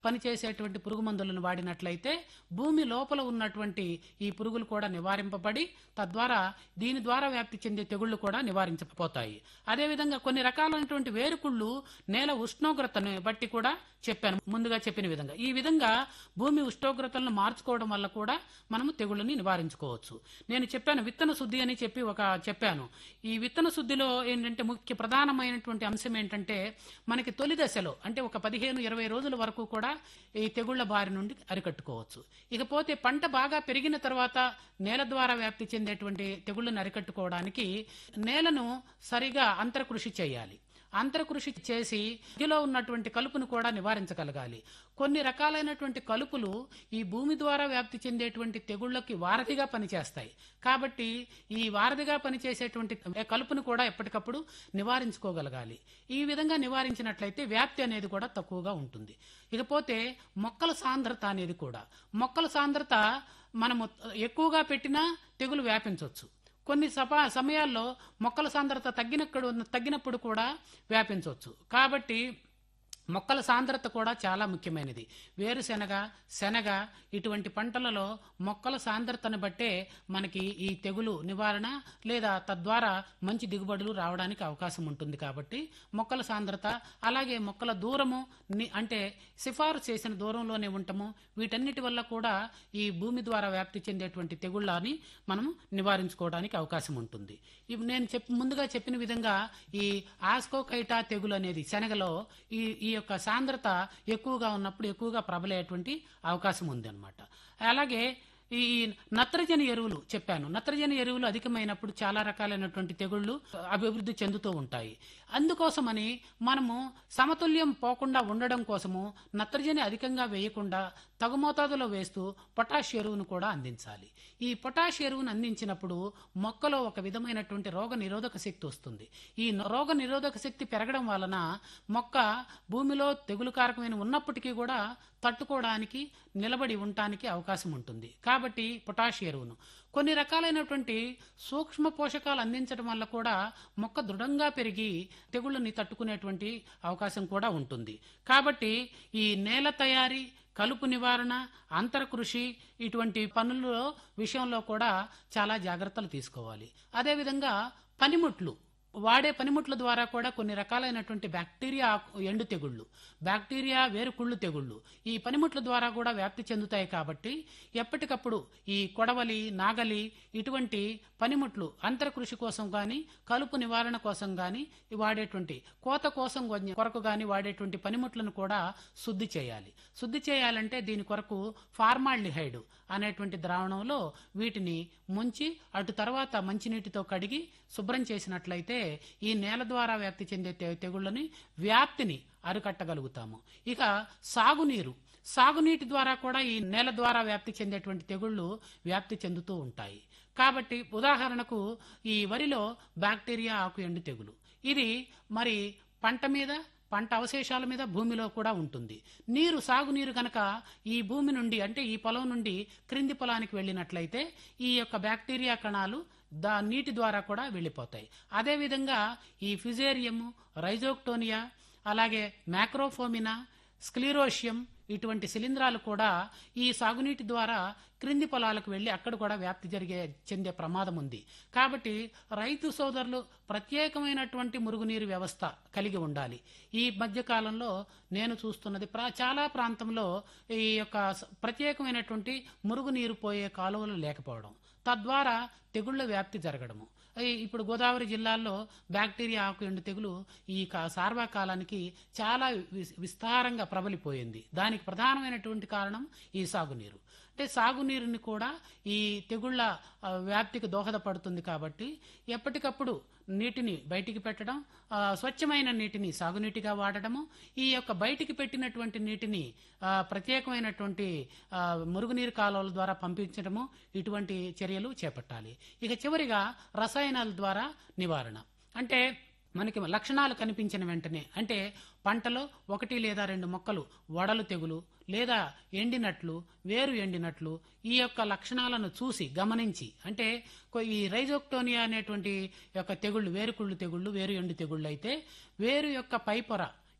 పనిచేసేటువంటి పురుగు మందులను వాడినట్లయితే భూమి లోపల ఉన్నటువంటి ఈ పురుగులు కూడా నివారింపబడి తద్వారా దీని ద్వారా వ్యాప్తి చెందే తెగుళ్లు కూడా నివారించకపోతాయి అదేవిధంగా కొన్ని రకాలైనటువంటి వేరుకుళ్ళు నేల ఉష్ణోగ్రతను బట్టి కూడా చెప్పాను ముందుగా చెప్పిన విధంగా ఈ విధంగా భూమి ఉష్ణోగ్రతలను మార్చుకోవడం వల్ల కూడా మనము తెగుళ్ళని నివారించుకోవచ్చు నేను చెప్పాను విత్తన శుద్ధి అని చెప్పి ఒక చెప్పాను ఈ విత్తన శుద్ధిలో ఏంటంటే ముఖ్య ప్రధానమైనటువంటి అంశం ఏంటంటే మనకి తొలి దశలో అంటే ఒక పదిహేను ఇరవై రోజుల వరకు కూడా ఈ తెగుళ్ల బారి నుండి అరికట్టుకోవచ్చు ఇకపోతే పంట బాగా పెరిగిన తర్వాత నేల ద్వారా వ్యాప్తి చెందేటువంటి తెగుళ్లను అరికట్టుకోవడానికి నేలను సరిగా అంతర్కృషి చేయాలి అంతర్కృషి చేసి మధ్యలో ఉన్నటువంటి కలుపును కూడా నివారించగలగాలి కొన్ని రకాలైనటువంటి కలుపులు ఈ భూమి ద్వారా వ్యాప్తి చెందేటువంటి తెగుళ్ళకి వారధిగా పనిచేస్తాయి కాబట్టి ఈ వారధిగా పనిచేసేటువంటి కలుపును కూడా ఎప్పటికప్పుడు నివారించుకోగలగాలి ఈ విధంగా నివారించినట్లయితే వ్యాప్తి అనేది కూడా తక్కువగా ఉంటుంది ఇకపోతే మొక్కల సాంద్రత అనేది కూడా మొక్కల సాంద్రత మనము ఎక్కువగా పెట్టినా తెగులు వ్యాపించవచ్చు కొన్ని సపా సమయాల్లో మొక్కల సాంద్రత తగ్గినప్పుడు తగ్గినప్పుడు కూడా వ్యాపించవచ్చు కాబట్టి మొక్కల సాంద్రత కూడా చాలా ముఖ్యమైనది వేరుశెనగ శనగ ఇటువంటి పంటలలో మొక్కల సాంద్రతను బట్టే మనకి ఈ తెగులు నివారణ లేదా తద్వారా మంచి దిగుబడులు రావడానికి అవకాశం ఉంటుంది కాబట్టి మొక్కల సాంద్రత అలాగే మొక్కల దూరము ని- అంటే సిఫారు చేసిన దూరంలోనే ఉండటము వీటన్నిటి వల్ల కూడా ఈ భూమి ద్వారా వ్యాప్తి చెందేటువంటి తెగుళ్ళని మనం నివారించుకోవడానికి అవకాశం ఉంటుంది ఇవి నేను చెప్ ముందుగా చెప్పిన విధంగా ఈ ఆస్కోకైటా తెగులు అనేది శనగలో ఈ ఈ యొక్క సాంద్రత ఎక్కువగా ఉన్నప్పుడు ఎక్కువగా ప్రబలేటువంటి అవకాశం ఉంది అనమాట అలాగే ఈ నత్రజని ఎరువులు చెప్పాను నత్రజని ఎరువులు అధికమైనప్పుడు చాలా రకాలైనటువంటి తెగుళ్లు అభివృద్ధి చెందుతూ ఉంటాయి అందుకోసమని మనము సమతుల్యం పోకుండా ఉండడం కోసము నత్రజని అధికంగా వేయకుండా తగు మోతాదులో వేస్తూ పొటాష్ ఎరువును కూడా అందించాలి ఈ పొటాష్ ఎరువును అందించినప్పుడు మొక్కలో ఒక విధమైనటువంటి రోగ నిరోధక శక్తి వస్తుంది ఈ న- రోగ నిరోధక శక్తి పెరగడం వలన మొక్క భూమిలో తెగులు కారకమైన ఉన్నప్పటికీ కూడా తట్టుకోవడానికి నిలబడి ఉండటానికి అవకాశం ఉంటుంది కాబట్టి పొటాష్ ఎరువును కొన్ని రకాలైనటువంటి సూక్ష్మ పోషకాలు అందించడం వల్ల కూడా మొక్క దృఢంగా పెరిగి తెగుళ్ళని తట్టుకునేటువంటి అవకాశం కూడా ఉంటుంది కాబట్టి ఈ నేల తయారీ కలుపు నివారణ అంతర్కృషి ఇటువంటి పనుల విషయంలో కూడా చాలా జాగ్రత్తలు తీసుకోవాలి అదేవిధంగా పనిముట్లు వాడే పనిముట్ల ద్వారా కూడా కొన్ని రకాలైనటువంటి బ్యాక్టీరియా ఆకు- ఎండు తెగుళ్ళు బ్యాక్టీరియా వేరుకుళ్ళు తెగుళ్ళు ఈ పనిముట్ల ద్వారా కూడా వ్యాప్తి చెందుతాయి కాబట్టి ఎప్పటికప్పుడు ఈ కొడవలి నాగలి ఇటువంటి పనిముట్లు అంతర్కృషి కోసం కానీ కలుపు నివారణ కోసం కానీ వాడేటువంటి కోత కోసం కొ- కొరకు కానీ వాడేటువంటి పనిముట్లను కూడా శుద్ధి చేయాలి శుద్ధి చేయాలంటే దీని కొరకు ఫార్మాల్డిహైడ్ అనేటువంటి ద్రావణంలో వీటిని ముంచి అటు తర్వాత మంచినీటితో కడిగి శుభ్రం చేసినట్లయితే ఈ నేల ద్వారా వ్యాప్తి చెందే తె- తెగుళ్ళని వ్యాప్తిని అరికట్టగలుగుతాము ఇక సాగునీరు సాగునీటి ద్వారా కూడా ఈ నేల ద్వారా వ్యాప్తి చెందేటువంటి తెగుళ్ళు వ్యాప్తి చెందుతూ ఉంటాయి కాబట్టి ఉదాహరణకు ఈ వరిలో బ్యాక్టీరియా ఆకు ఎండు తెగులు ఇది మరి పంట మీద పంట అవశేషాల మీద భూమిలో కూడా ఉంటుంది నీరు సాగునీరు కనుక ఈ భూమి నుండి అంటే ఈ పొలం నుండి క్రింది పొలానికి వెళ్ళినట్లయితే ఈ యొక్క బ్యాక్టీరియా కణాలు దా నీటి ద్వారా కూడా వెళ్ళిపోతాయి అదేవిధంగా ఈ ఫిజేరియము రైజోక్టోనియా అలాగే మ్యాక్రోఫోమినా స్క్లీరోషియం ఇటువంటి శిలీంధ్రాలు కూడా ఈ సాగునీటి ద్వారా క్రింది పొలాలకు వెళ్ళి అక్కడ కూడా వ్యాప్తి జరిగే చెందే ప్రమాదం ఉంది కాబట్టి రైతు సోదరులు ప్రత్యేకమైనటువంటి మురుగునీరు వ్యవస్థ కలిగి ఉండాలి ఈ మధ్య కాలంలో నేను చూస్తున్నది ప్రా- చాలా ప్రాంతంలో ఈ యొక్క స- ప్రత్యేకమైనటువంటి మురుగునీరు పోయే కాలువలు లేకపోవడం తద్వారా తెగుళ్ల వ్యాప్తి జరగడము ఈ- ఇప్పుడు గోదావరి జిల్లాల్లో బ్యాక్టీరియా ఆకు ఎండు తెగులు ఈ కా- సార్వకాలానికి చాలా విస్- విస్తారంగా ప్రబలిపోయింది దానికి ప్రధానమైనటువంటి కారణం ఈ సాగునీరు అంటే సాగునీరుని కూడా ఈ తెగుళ్ల ఆ, వ్యాప్తికి దోహదపడుతుంది కాబట్టి ఎప్పటికప్పుడు నీటిని బయటికి పెట్టడం ఆ, స్వచ్ఛమైన నీటిని సాగునీటిగా వాడడము ఈ యొక్క బయటికి పెట్టినటువంటి నీటిని ఆ, ప్రత్యేకమైనటువంటి ఆ, మురుగునీరు కాలువల ద్వారా పంపించడము ఇటువంటి చర్యలు చేపట్టాలి ఇక చివరిగా రసాయనాల ద్వారా నివారణ అంటే మనకి లక్షణాలు కనిపించిన వెంటనే అంటే పంటలో ఒకటి లేదా రెండు మొక్కలు వడలు తెగులు లేదా ఎండినట్లు వేరు ఎండినట్లు ఈ యొక్క లక్షణాలను చూసి గమనించి అంటే కొ- ఈ రైజోక్టోనియా అనేటువంటి యొక్క తెగుళ్ళు వేరుకుళ్ళు తెగుళ్ళు వేరు ఎండు తెగుళ్ళు అయితే వేరు యొక్క పైపొర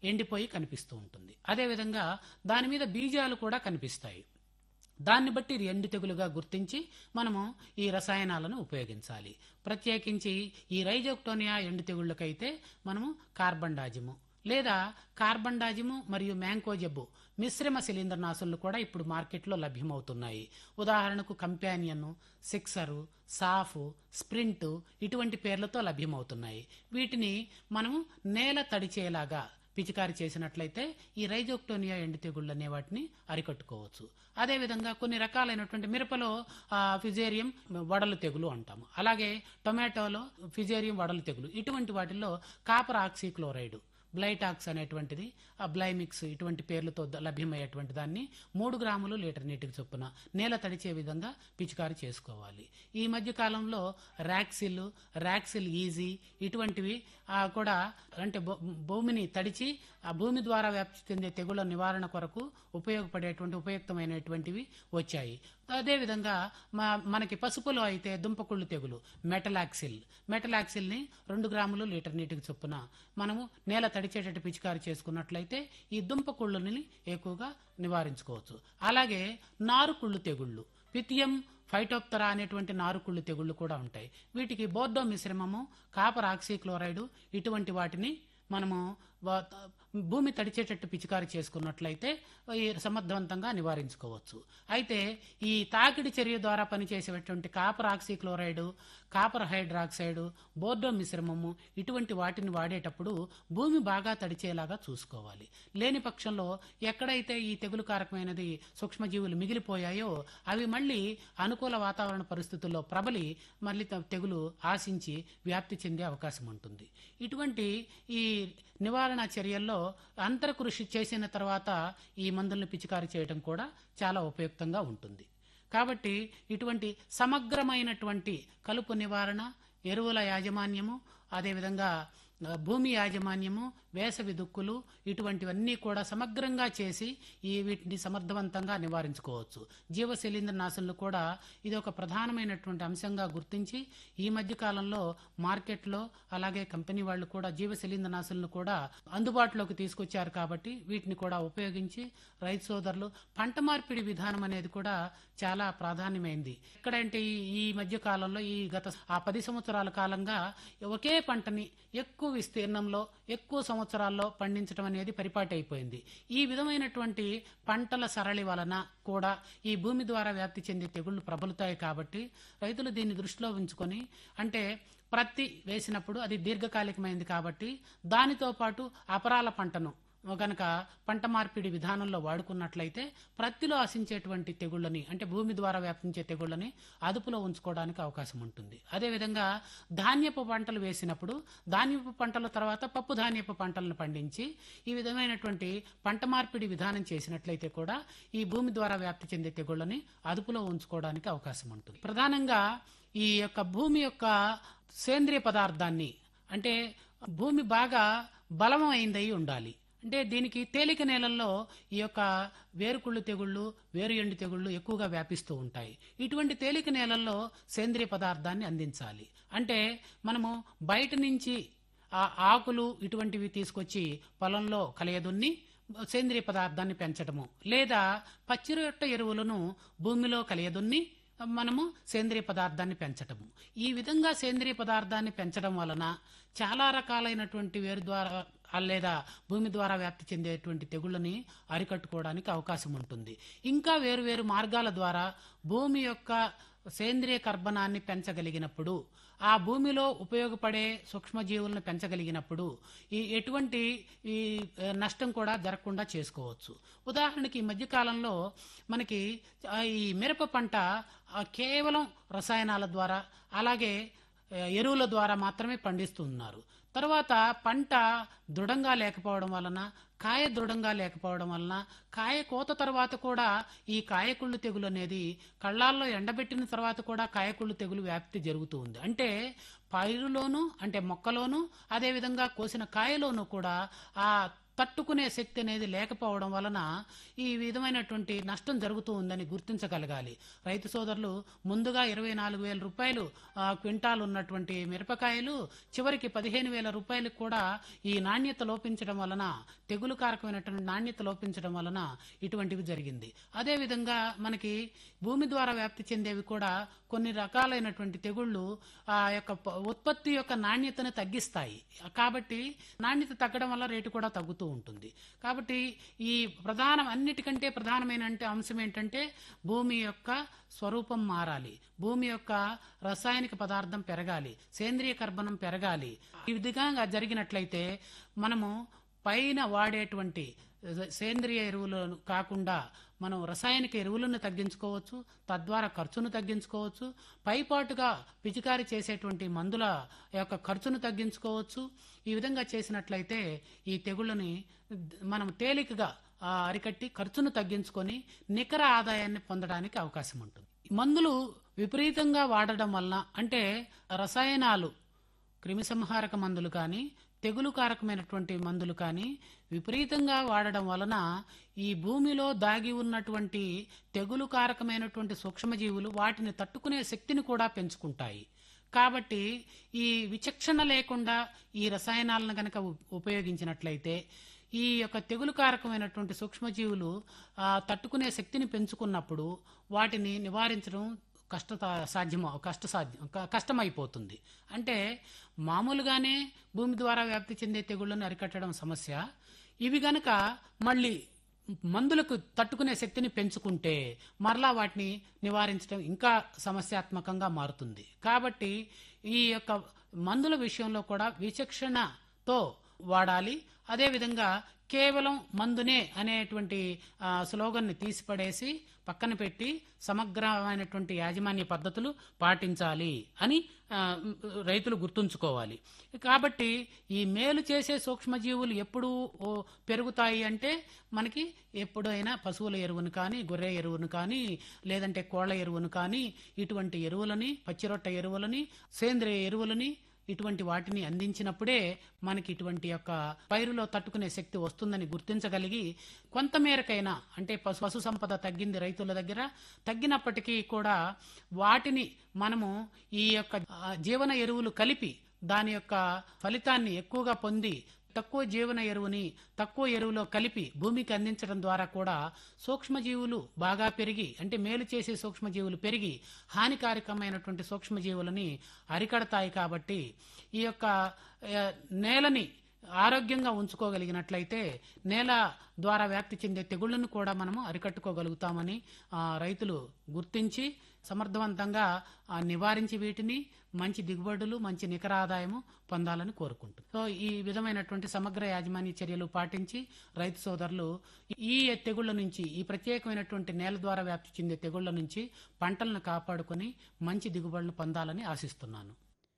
ఎండిపోయి కనిపిస్తూ ఉంటుంది అదేవిధంగా దాని మీద బీజాలు కూడా కనిపిస్తాయి దాన్ని బట్టి ఇది ఎండు తెగులుగా గుర్తించి మనము ఈ రసాయనాలను ఉపయోగించాలి ప్రత్యేకించి ఈ రైజోక్టోనియా ఎండు తెగుళ్ళకైతే మనము కార్బన్ డాజిము లేదా కార్బన్ డాజిము మరియు మ్యాంకో జబ్బు మిశ్రమ శిలీంద్ర నాసులు కూడా ఇప్పుడు మార్కెట్లో లభ్యమవుతున్నాయి ఉదాహరణకు కంపానియన్ సిక్సరు సాఫ్ స్ప్రింట్ ఇటువంటి పేర్లతో లభ్యమవుతున్నాయి వీటిని మనము నేల తడిచేలాగా పిచికారి చేసినట్లయితే ఈ రైజోక్టోనియా ఎండు తెగుళ్ళు అనే వాటిని అరికట్టుకోవచ్చు అదేవిధంగా కొన్ని రకాలైనటువంటి మిరపలో ఆ, ఫిజేరియం వడలు తెగులు అంటాము అలాగే టొమాటోలో ఫిజేరియం వడలు తెగులు ఇటువంటి వాటిల్లో కాపర్ ఆక్సీక్లోరైడ్ బ్లైటాక్స్ అనేటువంటిది ఆ బ్లైమిక్స్ ఇటువంటి పేర్లతో ద- లభ్యమయ్యేటువంటి దాన్ని మూడు గ్రాములు లీటర్ నీటికి చొప్పున నేల తడిచే విధంగా పిచికారి చేసుకోవాలి ఈ మధ్య కాలంలో ర్యాక్సిల్ ర్యాక్సిల్ ఈజీ ఇటువంటివి ఆ, కూడా అంటే భూ- భూమిని తడిచి ఆ భూమి ద్వారా వ్యాప్తి చెందే తెగుళ్ల నివారణ కొరకు ఉపయోగపడేటువంటి ఉపయుక్తమైనటువంటివి వచ్చాయి అదేవిధంగా మా మనకి పసుపులో అయితే దుంపకుళ్ళు తెగులు మెటలాక్సిల్ మెటలాక్సిల్ని రెండు గ్రాములు లీటర్ నీటికి చొప్పున మనము నేల తడిచేటట్టు పిచికారి చేసుకున్నట్లయితే ఈ దుంపకుళ్ళని ఎక్కువగా నివారించుకోవచ్చు అలాగే నారుకుళ్ళు తెగుళ్ళు పితియం ఫైటోప్తరా అనేటువంటి నారుకుళ్ళు తెగుళ్ళు కూడా ఉంటాయి వీటికి బోర్డో మిశ్రమము కాపర్ ఆక్సీక్లోరైడ్ ఇటువంటి వాటిని మనము వా- భూమి తడిచేటట్టు పిచికారి చేసుకున్నట్లయితే ఈ సమర్థవంతంగా నివారించుకోవచ్చు అయితే ఈ తాకిడి చర్య ద్వారా పనిచేసేటువంటి copper oxychloride copper hydroxide Bordeaux మిశ్రమము ఇటువంటి వాటిని వాడేటప్పుడు భూమి బాగా తడిచేలాగా చూసుకోవాలి లేని పక్షంలో ఎక్కడైతే ఈ తెగులు కారకమైనది సూక్ష్మజీవులు మిగిలిపోయాయో అవి మళ్ళీ అనుకూల వాతావరణ పరిస్థితుల్లో ప్రబలి మళ్ళీ త- తెగులు ఆశించి వ్యాప్తి చెందే అవకాశం ఉంటుంది ఇటువంటి ఈ నివారణ చర్యల్లో అంతర కృషి చేసిన తర్వాత ఈ మందులను పిచికారి చేయడం కూడా చాలా ఉపయుక్తంగా ఉంటుంది కాబట్టి ఇటువంటి సమగ్రమైనటువంటి కలుపు నివారణ ఎరువుల యాజమాన్యము అదేవిధంగా ఆ, భూమి యాజమాన్యము వేసవి దుక్కులు ఇటువంటివన్నీ కూడా సమగ్రంగా చేసి ఈ వీటిని సమర్థవంతంగా నివారించుకోవచ్చు జీవ శిలీంద్ర నాశనలు కూడా ఇది ఒక ప్రధానమైనటువంటి అంశంగా గుర్తించి ఈ మధ్య కాలంలో మార్కెట్లో అలాగే కంపెనీ వాళ్ళు కూడా జీవ శిలీంద్ర నాశనలు కూడా అందుబాటులోకి తీసుకొచ్చారు కాబట్టి వీటిని కూడా ఉపయోగించి రైతు సోదరులు పంట మార్పిడి విధానం అనేది కూడా చాలా ప్రాధాన్యమైంది ఎక్కడంటే ఈ ఈ మధ్య కాలంలో ఈ గత ఆ పది సంవత్సరాల కాలంగా ఒకే పంటని ఎక్కువ విస్తీర్ణంలో ఎక్కువ సంవత్సరాల్లో పండించడం అనేది పరిపాటి అయిపోయింది ఈ విధమైనటువంటి పంటల సరళి వలన కూడా ఈ భూమి ద్వారా వ్యాప్తి చెందే తెగుళ్లు ప్రబలుతాయి కాబట్టి రైతులు దీన్ని దృష్టిలో ఉంచుకొని అంటే ప్రత్తి వేసినప్పుడు అది దీర్ఘకాలికమైంది కాబట్టి దానితో పాటు అపరాల పంటను కనుక పంట మార్పిడి విధానంలో వాడుకున్నట్లయితే ప్రత్తిలో ఆశించేటువంటి తెగుళ్ళని అంటే భూమి ద్వారా వ్యాపించే తెగుళ్ళని అదుపులో ఉంచుకోవడానికి అవకాశం ఉంటుంది అదేవిధంగా ధాన్యపు పంటలు వేసినప్పుడు ధాన్యపు పంటల తర్వాత పప్పు ధాన్యపు పంటలను పండించి ఈ విధమైనటువంటి పంట మార్పిడి విధానం చేసినట్లయితే కూడా ఈ భూమి ద్వారా వ్యాప్తి చెందే తెగుళ్ళని అదుపులో ఉంచుకోవడానికి అవకాశం ఉంటుంది ప్రధానంగా ఈ యొక్క భూమి యొక్క సేంద్రియ పదార్థాన్ని అంటే భూమి బాగా బలమైందై ఉండాలి అంటే దీనికి తేలిక నేలల్లో ఈ యొక్క వేరుకుళ్ళు తెగుళ్ళు వేరు ఎండు తెగుళ్ళు ఎక్కువగా వ్యాపిస్తూ ఉంటాయి ఇటువంటి తేలిక నేలల్లో సేంద్రియ పదార్థాన్ని అందించాలి అంటే మనము బయట నుంచి ఆ ఆకులు ఇటువంటివి తీసుకొచ్చి పొలంలో కలయదున్ని సేంద్రియ పదార్థాన్ని పెంచడము లేదా పచ్చిరొట్ట ఎరువులను భూమిలో కలియదున్ని మనము సేంద్రియ పదార్థాన్ని పెంచటము ఈ విధంగా సేంద్రియ పదార్థాన్ని పెంచడం వలన చాలా రకాలైనటువంటి వేరు ద్వారా ఆ లేదా భూమి ద్వారా వ్యాప్తి చెందేటువంటి తెగుళ్ళని అరికట్టుకోవడానికి అవకాశం ఉంటుంది ఇంకా వేరు వేరు మార్గాల ద్వారా భూమి యొక్క సేంద్రియ కర్బనాన్ని పెంచగలిగినప్పుడు ఆ భూమిలో ఉపయోగపడే సూక్ష్మజీవులను పెంచగలిగినప్పుడు ఈ ఎటువంటి ఈ ఆ, నష్టం కూడా జరగకుండా చేసుకోవచ్చు ఉదాహరణకి ఈ మధ్యకాలంలో మనకి ఆ, ఈ మిరప పంట ఆ, కేవలం రసాయనాల ద్వారా అలాగే ఆ, ఎరువుల ద్వారా మాత్రమే పండిస్తున్నారు తర్వాత పంట దృఢంగా లేకపోవడం వలన కాయ దృఢంగా లేకపోవడం వలన కాయ కోత తర్వాత కూడా ఈ కాయకుళ్ళు తెగులు అనేది కళ్ళాల్లో ఎండబెట్టిన తర్వాత కూడా కాయకుళ్ళు తెగులు వ్యాప్తి జరుగుతూ ఉంది అంటే పైరులోను అంటే మొక్కలోను అదేవిధంగా కోసిన కాయలోను కూడా ఆ తట్టుకునే శక్తి అనేది లేకపోవడం వలన ఈ విధమైనటువంటి నష్టం జరుగుతూ ఉందని గుర్తించగలగాలి రైతు సోదరులు ముందుగా ఇరవై నాలుగు వేల రూపాయలు ఆ, క్వింటాల్ ఉన్నటువంటి మిరపకాయలు చివరికి పదిహేను వేల రూపాయలకు కూడా ఈ నాణ్యత లోపించడం వలన తెగులు కారకమైనటువంటి నాణ్యత లోపించడం వలన ఇటువంటివి జరిగింది అదేవిధంగా మనకి భూమి ద్వారా వ్యాప్తి చెందేవి కూడా కొన్ని రకాలైనటువంటి తెగుళ్ళు ఆ యొక్క ప- ఉత్పత్తి యొక్క నాణ్యతను తగ్గిస్తాయి కాబట్టి నాణ్యత తగ్గడం వల్ల రేటు కూడా తగ్గుతూ ఉంటుంది కాబట్టి ఈ ప్రధానం అన్నిటికంటే ప్రధానమైన అంటే అంశం ఏంటంటే భూమి యొక్క స్వరూపం మారాలి భూమి యొక్క రసాయనిక పదార్థం పెరగాలి సేంద్రియ కర్బనం పెరగాలి ఈ విధంగా జరిగినట్లయితే మనము పైన వాడేటువంటి సేంద్రియ ఎరువులను కాకుండా మనం రసాయనిక ఎరువులను తగ్గించుకోవచ్చు తద్వారా ఖర్చును తగ్గించుకోవచ్చు పైపాటుగా పిచికారి చేసేటువంటి మందుల యొక్క ఖర్చును తగ్గించుకోవచ్చు ఈ విధంగా చేసినట్లయితే ఈ తెగుళ్ళని మనం తేలికగా ఆ, అరికట్టి ఖర్చును తగ్గించుకొని నికర ఆదాయాన్ని పొందడానికి అవకాశం ఉంటుంది మందులు విపరీతంగా వాడడం వలన అంటే రసాయనాలు క్రిమిసంహారక మందులు కానీ తెగులు కారకమైనటువంటి మందులు కానీ విపరీతంగా వాడడం వలన ఈ భూమిలో దాగి ఉన్నటువంటి తెగులు కారకమైనటువంటి సూక్ష్మజీవులు వాటిని తట్టుకునే శక్తిని కూడా పెంచుకుంటాయి కాబట్టి ఈ విచక్షణ లేకుండా ఈ రసాయనాలను కనుక ఉపయోగించినట్లయితే ఈ యొక్క తెగులు కారకమైనటువంటి సూక్ష్మజీవులు ఆ, తట్టుకునే శక్తిని పెంచుకున్నప్పుడు వాటిని నివారించడం కష్ట సాధ్యం కష్ట సాధ్యం క- కష్టమైపోతుంది అంటే మామూలుగానే భూమి ద్వారా వ్యాప్తి చెందే తెగుళ్లను అరికట్టడం సమస్య ఇవి గనక మళ్ళీ మందులకు తట్టుకునే శక్తిని పెంచుకుంటే మరలా వాటిని నివారించడం ఇంకా సమస్యాత్మకంగా మారుతుంది కాబట్టి ఈ యొక్క మందుల విషయంలో కూడా విచక్షణతో వాడాలి అదేవిధంగా కేవలం మందునే అనేటువంటి ఆ, స్లోగన్ని తీసిపడేసి పక్కన పెట్టి సమగ్రమైనటువంటి యాజమాన్య పద్ధతులు పాటించాలి అని ఆ, రైతులు గుర్తుంచుకోవాలి కాబట్టి ఈ మేలు చేసే సూక్ష్మజీవులు ఎప్పుడు ఓ, పెరుగుతాయి అంటే మనకి ఎప్పుడైనా పశువుల ఎరువును కానీ గొర్రె ఎరువును కానీ లేదంటే కోళ్ల ఎరువును కానీ ఇటువంటి ఎరువులని పచ్చిరొట్ట ఎరువులని సేంద్రియ ఎరువులని ఇటువంటి వాటిని అందించినప్పుడే మనకి ఇటువంటి యొక్క పైరులో తట్టుకునే శక్తి వస్తుందని గుర్తించగలిగి కొంతమేరకైనా అంటే పశు పశు సంపద తగ్గింది రైతుల దగ్గర తగ్గినప్పటికీ కూడా వాటిని మనము ఈ యొక్క ఆ, జీవన ఎరువులు కలిపి దాని యొక్క ఫలితాన్ని ఎక్కువగా పొంది తక్కువ జీవన ఎరువుని తక్కువ ఎరువులో కలిపి భూమికి అందించడం ద్వారా కూడా సూక్ష్మజీవులు బాగా పెరిగి అంటే మేలు చేసే సూక్ష్మజీవులు పెరిగి హానికారకమైనటువంటి సూక్ష్మజీవులని అరికడతాయి కాబట్టి ఈ యొక్క ఆ, నేలని ఆరోగ్యంగా ఉంచుకోగలిగినట్లయితే నేల ద్వారా వ్యాప్తి చెందే తెగుళ్లను కూడా మనము అరికట్టుకోగలుగుతామని ఆ, రైతులు గుర్తించి సమర్థవంతంగా ఆ, నివారించి వీటిని మంచి దిగుబడులు మంచి నికర ఆదాయము పొందాలని కోరుకుంటుంది సో ఈ విధమైనటువంటి సమగ్ర యాజమాన్య చర్యలు పాటించి రైతు సోదరులు ఈ తెగుళ్ల నుంచి ఈ ప్రత్యేకమైనటువంటి నేల ద్వారా వ్యాప్తి చెందే తెగుళ్ల నుంచి పంటలను కాపాడుకొని మంచి దిగుబడులు పొందాలని ఆశిస్తున్నాను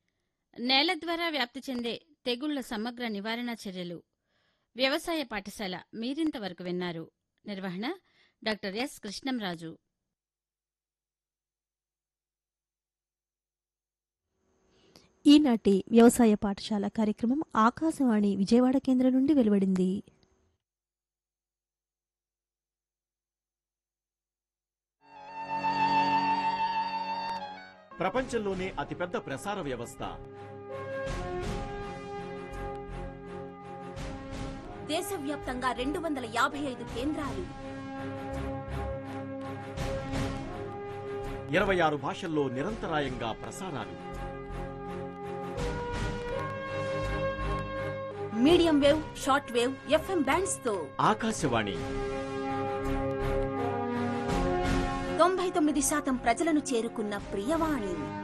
నేల ద్వారా వ్యాప్తి చెందే తెగుళ్ల సమగ్ర నివారణ చర్యలు వ్యవసాయ పాఠశాల మీరింతవరకు విన్నారు నిర్వహణ డాక్టర్ ఎస్ కృష్ణంరాజు ఈనాటి వ్యవసాయ పాఠశాల కార్యక్రమం ఆకాశవాణి విజయవాడ కేంద్రం నుండి వెలువడింది ప్రపంచంలోనే అతిపెద్ద ప్రసార వ్యవస్థ దేశవ్యాప్తంగా రెండు వందల యాభై ఐదు కేంద్రాలు ఇరవై ఆరు భాషల్లో నిరంతరాయంగా ప్రసారాలు medium wave short wave FM bands తో ఆకాశవాణి తొంభై తొమ్మిది శాతం ప్రజలను చేరుకున్న ప్రియవాణి